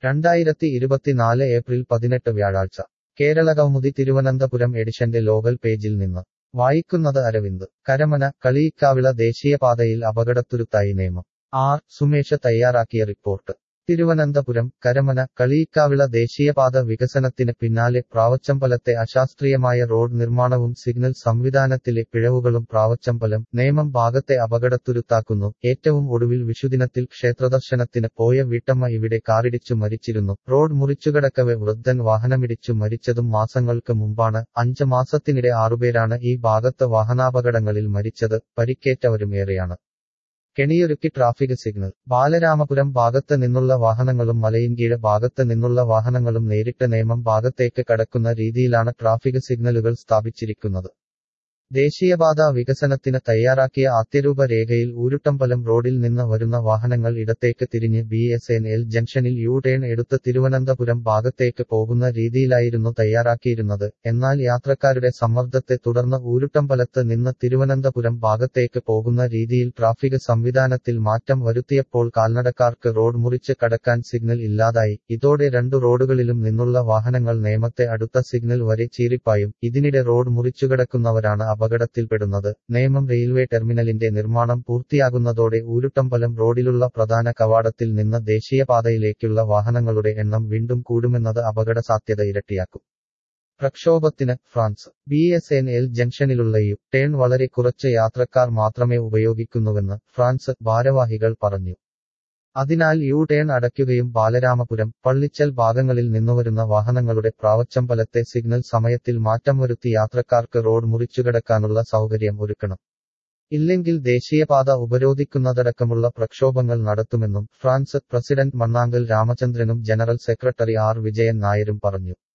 രണ്ടായിരത്തി ഇരുപത്തിനാല് ഏപ്രിൽ പതിനെട്ട് വ്യാഴാഴ്ച കേരള കൗമുദി തിരുവനന്തപുരം എഡിഷന്റെ ലോകൽ പേജിൽ നിന്ന് വായിക്കുന്നത് അരവിന്ദ് കരമന കളിയിക്കാവിള ദേശീയപാതയിൽ അപകടത്തുരുത്തായി നിയമം ആർ സുമേഷ് തയ്യാറാക്കിയ റിപ്പോർട്ട് തിരുവനന്തപുരം കരമന കളിയിക്കാവിള ദേശീയപാത വികസനത്തിന് പിന്നാലെ പ്രാവച്ചമ്പലത്തെ അശാസ്ത്രീയമായ റോഡ് നിർമ്മാണവും സിഗ്നൽ സംവിധാനത്തിലെ പിഴവുകളും പ്രാവച്ചമ്പലം നേമം ഭാഗത്തെ അപകടത്തുരുത്താക്കുന്നു ഏറ്റവും ഒടുവിൽ വിഷുദിനത്തിൽ ക്ഷേത്രദർശനത്തിന് പോയ വീട്ടമ്മ ഇവിടെ കാറിടിച്ചു മരിച്ചിരുന്നു റോഡ് മുറിച്ചുകടക്കവെ വൃദ്ധൻ വാഹനമിടിച്ചു മരിച്ചതും മാസങ്ങൾക്ക് മുമ്പാണ് അഞ്ച് മാസത്തിനിടെ ആറുപേരാണ് ഈ ഭാഗത്ത് വാഹനാപകടങ്ങളിൽ മരിച്ചത് പരിക്കേറ്റവരും ഏറെയാണ് കെണിയൊരുക്കി ട്രാഫിക് സിഗ്നൽ ബാലരാമപുരം ഭാഗത്ത് നിന്നുള്ള വാഹനങ്ങളും മലയിൻകീഴ് ഭാഗത്ത് നിന്നുള്ള വാഹനങ്ങളും നേരിട്ട് നേമം ഭാഗത്തേക്ക് കടക്കുന്ന രീതിയിലാണ് ട്രാഫിക് സിഗ്നലുകൾ സ്ഥാപിച്ചിരിക്കുന്നത് ദേശീയപാത വികസനത്തിന് തയ്യാറാക്കിയ ആത്യരൂപ രേഖയിൽ ഊരുട്ടമ്പലം റോഡിൽ നിന്ന് വരുന്ന വാഹനങ്ങൾ ഇടത്തേക്ക് തിരിഞ്ഞ് ബി എസ് എൻ എൽ ജംഗ്ഷനിൽ യു ടേൺ എടുത്ത് തിരുവനന്തപുരം ഭാഗത്തേക്ക് പോകുന്ന രീതിയിലായിരുന്നു തയ്യാറാക്കിയിരുന്നത് എന്നാൽ യാത്രക്കാരുടെ സമ്മർദ്ദത്തെ തുടർന്ന് ഊരുട്ടമ്പലത്ത് നിന്ന് തിരുവനന്തപുരം ഭാഗത്തേക്ക് പോകുന്ന രീതിയിൽ ട്രാഫിക് സംവിധാനത്തിൽ മാറ്റം വരുത്തിയപ്പോൾ കാൽനടക്കാർക്ക് റോഡ് മുറിച്ച് കടക്കാൻ സിഗ്നൽ ഇല്ലാതായി ഇതോടെ രണ്ടു റോഡുകളിലും നിന്നുള്ള വാഹനങ്ങൾ നേമത്തെ അടുത്ത സിഗ്നൽ വരെ ചീറിപ്പായും ഇതിനിടെ റോഡ് മുറിച്ചുകടക്കുന്നവരാണ് അപകടത്തിൽപ്പെടുന്നത് നേമം റെയിൽവേ ടെർമിനലിന്റെ നിർമ്മാണം പൂർത്തിയാകുന്നതോടെ ഊരുട്ടമ്പലം റോഡിലുള്ള പ്രധാന കവാടത്തിൽ നിന്ന് ദേശീയപാതയിലേക്കുള്ള വാഹനങ്ങളുടെ എണ്ണം വീണ്ടും കൂടുമെന്നത് അപകട സാധ്യത ഇരട്ടിയാക്കും പ്രക്ഷോഭത്തിന് ഫ്രാൻസ് ബി എസ് എൻ എൽ ജംഗ്ഷനിലുള്ള യു ടേൺ വളരെ കുറച്ച് യാത്രക്കാർ മാത്രമേ ഉപയോഗിക്കുന്നുവെന്ന് ഫ്രാൻസ് ഭാരവാഹികൾ പറഞ്ഞു അതിനാൽ യു ടേൺ അടയ്ക്കുകയും ബാലരാമപുരം പള്ളിച്ചൽ ഭാഗങ്ങളിൽ നിന്നുവരുന്ന വാഹനങ്ങളുടെ പ്രാവച്ചമ്പലത്തെ സിഗ്നൽ സമയത്തിൽ മാറ്റം വരുത്തി യാത്രക്കാർക്ക് റോഡ് മുറിച്ചുകടക്കാനുള്ള സൗകര്യം ഒരുക്കണം ഇല്ലെങ്കിൽ ദേശീയപാത ഉപരോധിക്കുന്നതടക്കമുള്ള പ്രക്ഷോഭങ്ങൾ നടത്തുമെന്നും ഫ്രാൻസ് പ്രസിഡന്റ് മണ്ണാങ്കൽ രാമചന്ദ്രനും ജനറൽ സെക്രട്ടറി ആർ വിജയൻ നായരും പറഞ്ഞു